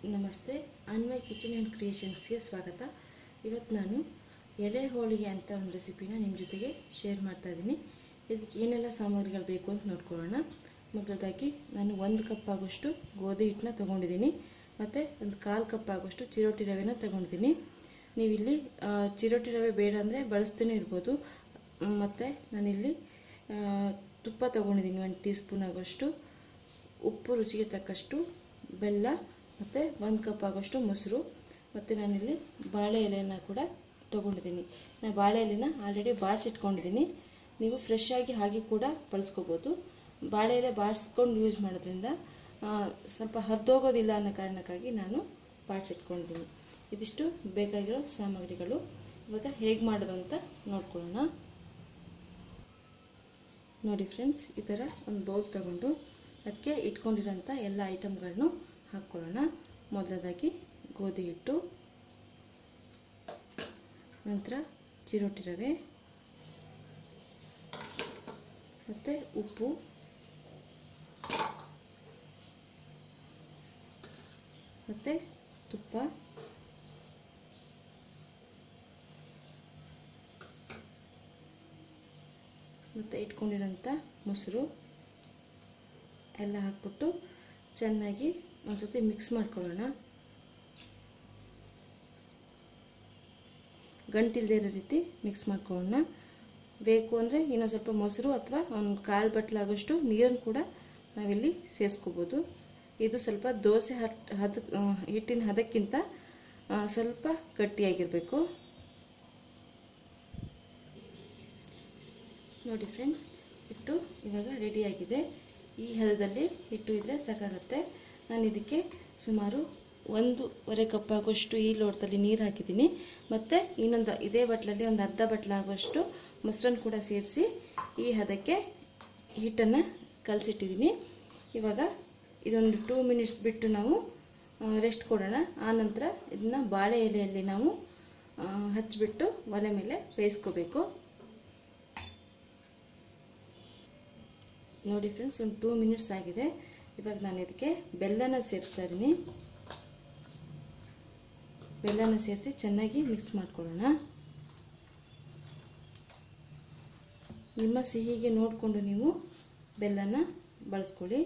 ನಮಸ್ತೆ ಅನ್ವಯ್ kitchen and ಕ್ರಿಯೇಷನ್ಸ್ಗೆ ಸ್ವಾಗತ ಇವತ್ತು ನಾನು ಎಲೆ ಹೋಳಿಗೆ ಅಂತ ಒಂದು ರೆಸಿಪಿನ ನಿಮ್ಮ ಜೊತೆಗೆ ಶೇರ್ ಮಾಡ್ತಾ ಇದ್ದೀನಿ ಇದಕ್ಕೆ ಏನೆಲ್ಲ ಸಾಮಗ್ರಿಗಳು ಬೇಕು ಅಂತ ನೋಡ್ಕೊಳ್ಳೋಣ ಮೊದಲದಾಗಿ ನಾನು ಒಂದು ಕಪ್ ಆಗೋಷ್ಟು ಗೋಧಿ ಹಿಟ್ಟನ್ನ ತೊಗೊಂಡಿದ್ದೀನಿ ಮತ್ತು ಒಂದು ಕಾಲು ಕಪ್ ಆಗೋಷ್ಟು ಚಿರೋಟಿ ರವೆನ ತೊಗೊಂಡಿದ್ದೀನಿ ನೀವಿಲ್ಲಿ ಆ, ಚಿರೋಟಿ ರವೆ ಬೇಡ ಅಂದರೆ ಬಳಸ್ತಾನೆ ಇರ್ಬೋದು ಮತ್ತು ನಾನಿಲ್ಲಿ ಆ, ತುಪ್ಪ ತೊಗೊಂಡಿದ್ದೀನಿ ಒಂದು ಟೀ ಸ್ಪೂನ್ ಆಗೋಷ್ಟು ಉಪ್ಪು ರುಚಿಗೆ ತಕ್ಕಷ್ಟು ಬೆಲ್ಲ ಮತ್ತು ಒಂದು ಕಪ್ ಆಗೋಷ್ಟು ಮೊಸರು ಮತ್ತು ನಾನಿಲ್ಲಿ ಬಾಳೆ ಎಲೆಯನ್ನು ಕೂಡ ತೊಗೊಂಡಿದ್ದೀನಿ ನಾನು ಬಾಳೆ ಎಲೆನ ಆಲ್ರೆಡಿ ಬಾಡಿಸಿಟ್ಕೊಂಡಿದ್ದೀನಿ ನೀವು ಫ್ರೆಶ್ ಆಗಿ ಹಾಗೆ ಕೂಡ ಬಳಸ್ಕೋಬೋದು ಬಾಳೆ ಎಲೆ ಬಾಡಿಸ್ಕೊಂಡು ಯೂಸ್ ಮಾಡೋದ್ರಿಂದ ಆ, ಸ್ವಲ್ಪ ಹರಿದೋಗೋದಿಲ್ಲ ಅನ್ನೋ ಕಾರಣಕ್ಕಾಗಿ ನಾನು ಬಾಡಿಸಿಟ್ಕೊಂಡಿದ್ದೀನಿ ಇದಿಷ್ಟು ಬೇಕಾಗಿರೋ ಸಾಮಗ್ರಿಗಳು ಇವಾಗ ಹೇಗೆ ಮಾಡೋದು ಅಂತ ನೋಡ್ಕೊಳ್ಳೋಣ ನೋಡಿ ಫ್ರೆಂಡ್ಸ್ ಈ ಥರ ಒಂದು ಬೌಲ್ ತಗೊಂಡು ಅದಕ್ಕೆ ಇಟ್ಕೊಂಡಿರೋಂಥ ಎಲ್ಲ ಐಟಮ್ಗಳನ್ನು ಹಾಕ್ಕೊಳ್ಳೋಣ ಮೊದಲದಾಗಿ ಗೋಧಿ ಹಿಟ್ಟು ನಂತರ ಚಿರೋಟಿ ರವೆ ಮತ್ತು ಉಪ್ಪು ಮತ್ತು ತುಪ್ಪ ಮತ್ತು ಇಟ್ಕೊಂಡಿರೋಂಥ ಮೊಸರು ಎಲ್ಲ ಹಾಕ್ಬಿಟ್ಟು ಚೆನ್ನಾಗಿ ಒಂದ್ಸತಿ ಮಿಕ್ಸ್ ಮಾಡ್ಕೊಳ್ಳೋಣ ಗಂಟಿಲ್ದೇ ಇರೋ ರೀತಿ ಮಿಕ್ಸ್ ಮಾಡ್ಕೊಳ್ಳೋಣ ಬೇಕು ಅಂದರೆ ಇನ್ನೊಂದು ಸ್ವಲ್ಪ ಮೊಸರು ಅಥವಾ ಒಂದು ಕಾಲು ಬಟ್ಲಾಗೋಷ್ಟು ನೀರನ್ನು ಕೂಡ ನಾವಿಲ್ಲಿ ಸೇರಿಸ್ಕೋಬೋದು ಇದು ಸ್ವಲ್ಪ ದೋಸೆ ಹಟ್ ಹದ ಹಿಟ್ಟಿನ ಹದಕ್ಕಿಂತ ಆ, ಸ್ವಲ್ಪ ಗಟ್ಟಿಯಾಗಿರಬೇಕು ನೋಡಿ ಫ್ರೆಂಡ್ಸ್ ಹಿಟ್ಟು ಇವಾಗ ರೆಡಿಯಾಗಿದೆ ಈ ಹದದಲ್ಲಿ ಹಿಟ್ಟು ಇದ್ದರೆ ಸಾಕಾಗತ್ತೆ ನಾನು ಇದಕ್ಕೆ ಸುಮಾರು ಒಂದೂವರೆ ಕಪ್ ಆಗೋಷ್ಟು ಈ ಲೋಟದಲ್ಲಿ ನೀರು ಹಾಕಿದ್ದೀನಿ ಮತ್ತು ಇನ್ನೊಂದು ಇದೇ ಬಟ್ಲಲ್ಲಿ ಒಂದು ಅರ್ಧ ಬಟ್ಲಾಗುವಷ್ಟು ಮೊಸರನ್ನು ಕೂಡ ಸೇರಿಸಿ ಈ ಹದಕ್ಕೆ ಹಿಟ್ಟನ್ನು ಕಲಸಿಟ್ಟಿದ್ದೀನಿ ಇವಾಗ ಇದೊಂದು ಟೂ ಮಿನಿಟ್ಸ್ ಬಿಟ್ಟು ನಾವು ರೆಸ್ಟ್ ಕೊಡೋಣ ಆನಂತರ ಇದನ್ನು ಬಾಳೆ ಎಲೆಯಲ್ಲಿ ನಾವು ಆ, ಹಚ್ಚಿಬಿಟ್ಟು ಒಲೆ ಮೇಲೆ ಬೇಯಿಸ್ಕೋಬೇಕು ನೋಡಿ ಫ್ರೆಂಡ್ಸ್ ಒಂದು ಟೂ ಮಿನಿಟ್ಸ್ ಆಗಿದೆ ಇವಾಗ ನಾನು ಇದಕ್ಕೆ ಬೆಲ್ಲನ ಸೇರಿಸ್ತಾ ಇದ್ದೀನಿ ಬೆಲ್ಲನ ಸೇರಿಸಿ ಚೆನ್ನಾಗಿ ಮಿಕ್ಸ್ ಮಾಡ್ಕೊಳ್ಳೋಣ ನಿಮ್ಮ ಸಿಹಿಗೆ ನೋಡಿಕೊಂಡು ನೀವು ಬೆಲ್ಲನ ಬಳಸ್ಕೊಳ್ಳಿ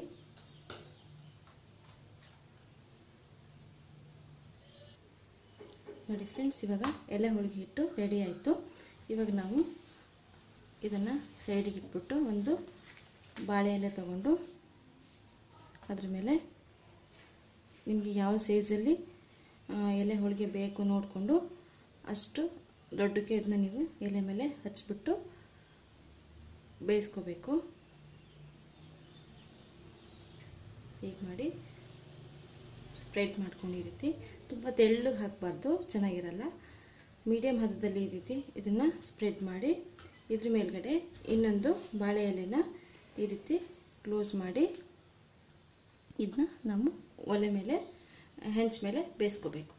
ನೋಡಿ ಫ್ರೆಂಡ್ಸ್ ಇವಾಗ ಎಲೆ ಹೋಳಿಗೆ ಹಿಟ್ಟು ರೆಡಿ ಆಯಿತು ಇವಾಗ ನಾವು ಇದನ್ನು ಸೈಡಿಗೆ ಇಟ್ಬಿಟ್ಟು ಒಂದು ಬಾಳೆ ಎಲೆ ತಗೊಂಡು ಅದ್ರ ಮೇಲೆ ನಿಮಗೆ ಯಾವ ಸೈಜಲ್ಲಿ ಆ, ಎಲೆ ಹೋಳಿಗೆ ಬೇಕು ನೋಡಿಕೊಂಡು ಅಷ್ಟು ದೊಡ್ಡಕ್ಕೆ ಇದನ್ನ ನೀವು ಎಲೆ ಮೇಲೆ ಹಚ್ಬಿಟ್ಟು ಬೇಯಿಸ್ಕೋಬೇಕು ಹೀಗೆ ಮಾಡಿ ಸ್ಪ್ರೆಡ್ ಮಾಡ್ಕೊಂಡು ಈ ರೀತಿ ತುಂಬ ತೆಳ್ಳಗೆ ಹಾಕಬಾರ್ದು ಚೆನ್ನಾಗಿರಲ್ಲ ಮೀಡಿಯಮ್ ಹದದಲ್ಲಿ ಈ ರೀತಿ ಇದನ್ನು ಸ್ಪ್ರೆಡ್ ಮಾಡಿ ಇದ್ರ ಮೇಲ್ಗಡೆ ಇನ್ನೊಂದು ಬಾಳೆ ಎಲೆನ ಈ ರೀತಿ ಕ್ಲೋಸ್ ಮಾಡಿ ಇದನ್ನ ನಾವು ಒಲೆ ಮೇಲೆ ಹೆಂಚ್ ಮೇಲೆ ಬೇಯಿಸ್ಕೋಬೇಕು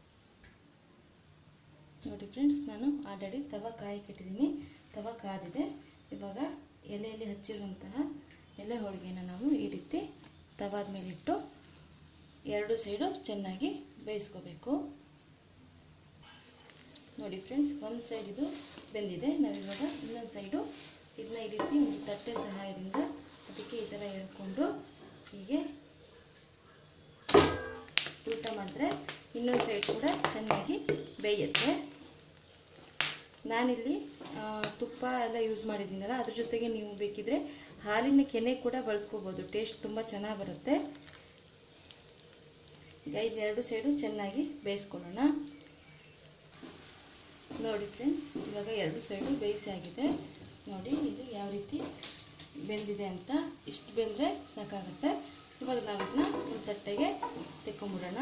ನೋಡಿ ಫ್ರೆಂಡ್ಸ್ ನಾನು ಆಲ್ರೆಡಿ ತವ ಕಾಯಕ್ಕಿಟ್ಟಿದ್ದೀನಿ ತವ ಕಾದಿದೆ ಇವಾಗ ಎಲೆಯಲ್ಲಿ ಹಚ್ಚಿರುವಂತಹ ಎಲೆ ಹೋಳಿಗೆನ ನಾವು ಈ ರೀತಿ ತವಾದ ಮೇಲೆ ಇಟ್ಟು ಎರಡು ಸೈಡು ಚೆನ್ನಾಗಿ ಬೇಯಿಸ್ಕೋಬೇಕು ನೋಡಿ ಫ್ರೆಂಡ್ಸ್ ಒಂದು ಸೈಡ್ ಇದು ಬೆಂದಿದೆ ನಾವಿವಾಗ ಇನ್ನೊಂದು ಸೈಡು ಇದನ್ನ ಈ ರೀತಿ ಒಂದು ತಟ್ಟೆ ಸಹಾಯದಿಂದ ಅದಕ್ಕೆ ಈ ಥರ ಎಳ್ಕೊಂಡು ಹೀಗೆ ಉಲ್ಟ ಮಾಡಿದ್ರೆ ಇನ್ನೊಂದು ಸೈಡ್ ಕೂಡ ಚೆನ್ನಾಗಿ ಬೇಯುತ್ತೆ ನಾನಿಲ್ಲಿ ಆ, ತುಪ್ಪ ಎಲ್ಲ ಯೂಸ್ ಮಾಡಿದ್ದೀನಲ್ಲ ಅದ್ರ ಜೊತೆಗೆ ನೀವು ಬೇಕಿದ್ರೆ ಹಾಲಿನ ಕೆನೆ ಕೂಡ ಬಳಸ್ಕೋಬೋದು ಟೇಸ್ಟ್ ತುಂಬ ಚೆನ್ನಾಗಿ ಬರುತ್ತೆ ಈಗ ಇದೆರಡು ಸೈಡು ಚೆನ್ನಾಗಿ ಬೇಯಿಸ್ಕೊಳ್ಳೋಣ ನೋಡಿ ಫ್ರೆಂಡ್ಸ್ ಇವಾಗ ಎರಡು ಸೈಡು ಬೇಯಿಸಿ ಆಗಿದೆ ನೋಡಿ ಇದು ಯಾವ ರೀತಿ ಬೆಂದಿದೆ ಅಂತ ಇಷ್ಟು ಬೆಂದರೆ ಸಾಕಾಗುತ್ತೆ ಇವಾಗ ನಾವು ಇದನ್ನ ಒಂದು ತಟ್ಟೆಗೆ ತೆಕ್ಕೊಂಬಿಡೋಣ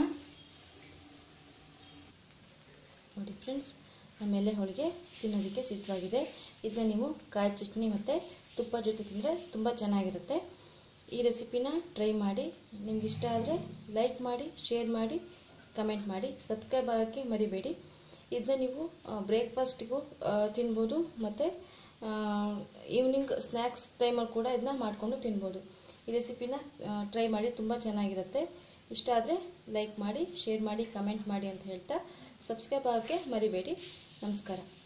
ನೋಡಿ ಫ್ರೆಂಡ್ಸ್ ನಮ್ಮ ಎಲೆ ಹೋಳಿಗೆ ತಿನ್ನೋದಕ್ಕೆ ಸಿದ್ಧವಾಗಿದೆ ಇದನ್ನ ನೀವು ಕಾಯಿ ಚಟ್ನಿ ಮತ್ತು ತುಪ್ಪ ಜೊತೆ ತಿಂದರೆ ತುಂಬ ಚೆನ್ನಾಗಿರುತ್ತೆ ಈ ರೆಸಿಪಿನ ಟ್ರೈ ಮಾಡಿ ನಿಮ್ಗೆ ಇಷ್ಟ ಆದರೆ ಲೈಕ್ ಮಾಡಿ ಶೇರ್ ಮಾಡಿ ಕಮೆಂಟ್ ಮಾಡಿ ಸಬ್ಸ್ಕ್ರೈಬ್ ಆಗೋಕ್ಕೆ ಮರಿಬೇಡಿ ಇದನ್ನ ನೀವು ಬ್ರೇಕ್ಫಾಸ್ಟಿಗೂ ತಿನ್ಬೋದು ಮತ್ತು ಈವ್ನಿಂಗ್ ಸ್ನ್ಯಾಕ್ಸ್ ಟೈಮಲ್ಲಿ ಕೂಡ ಇದನ್ನ ಮಾಡಿಕೊಂಡು ತಿನ್ಬೋದು ಈ ರೆಸಿಪಿನ ಟ್ರೈ ಮಾಡಿ ತುಂಬ ಚೆನ್ನಾಗಿರುತ್ತೆ ಇಷ್ಟ ಆದರೆ ಲೈಕ್ ಮಾಡಿ ಶೇರ್ ಮಾಡಿ ಕಮೆಂಟ್ ಮಾಡಿ ಅಂತ ಹೇಳ್ತಾ ಸಬ್ಸ್ಕ್ರೈಬ್ ಆಗೋಕ್ಕೆ ಮರಿಬೇಡಿ ನಮಸ್ಕಾರ